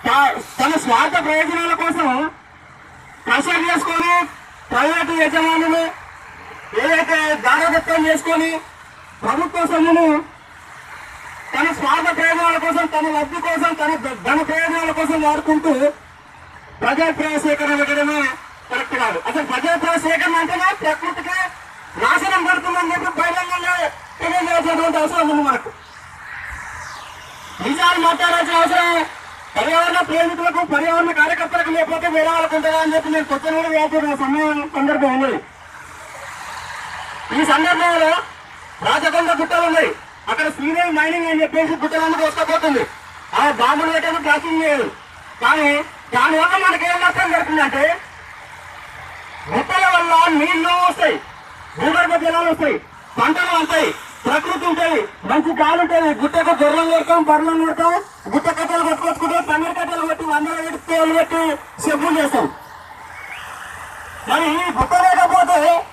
తా- తన స్వార్థ ప్రయోజనాల కోసం ప్రెషర్ చేసుకొని ప్రైవేటు యజమానులు ఏదైతే దారదత్తం చేసుకొని ప్రభుత్వ సొమ్మును తన స్వార్థ ప్రయోజనాల కోసం తన లబ్ధి కోసం తన ధ- ధన ప్రయోజనాల కోసం వాడుకుంటూ ప్రజాప్రయ సేకరణ పెట్టడమే కరెక్ట్ కాదు అసలు ప్రజాప్రయ సేకరణ అంటేనే ప్రకృతికి నాశనం పడుతుందని చెప్పి బహిరంగంగా తెలియజేసినటువంటి అవసరం ఉంది మనకు నిజాలు మాట్లాడాల్సిన అవసరం పర్యావరణ ప్రేమికులకు పర్యావరణ కార్యకర్తలకు లేకపోతే వేరే వాళ్ళకు ఉంటుందా అని చెప్పి నేను కొత్త కూడా వ్యాపార సమయం సందర్భం ఉంది ఈ సందర్భంలో రాజకొండ గుట్టలు ఉన్నాయి అక్కడ శ్రీదేవి మైనింగ్ అని చెప్పేసి గుట్టలందుకు వస్తపోతుంది ఆ బాంబులు పెట్టేది బ్లాకింగ్ చేయదు కానీ దానివల్ల మనకి ఏం నష్టం జరుగుతుందంటే గుట్టల వల్ల నీళ్లు వస్తాయి భూగర్భ జలాలు వస్తాయి పంటలు వస్తాయి ప్రకృతి ఉంటుంది మంచి గాలి ఉంటుంది గుట్టకు గొర్రెలు కొడతాం బర్రెలు కొడతాం గుట్ట కట్టలు కొట్టుకొచ్చుకుంటే పన్నెండు కట్టలు కొట్టి వందల పెట్టి తేలు పెట్టి చెప్పులు చేస్తాం మరి ఈ గుట్ట లేకపోతే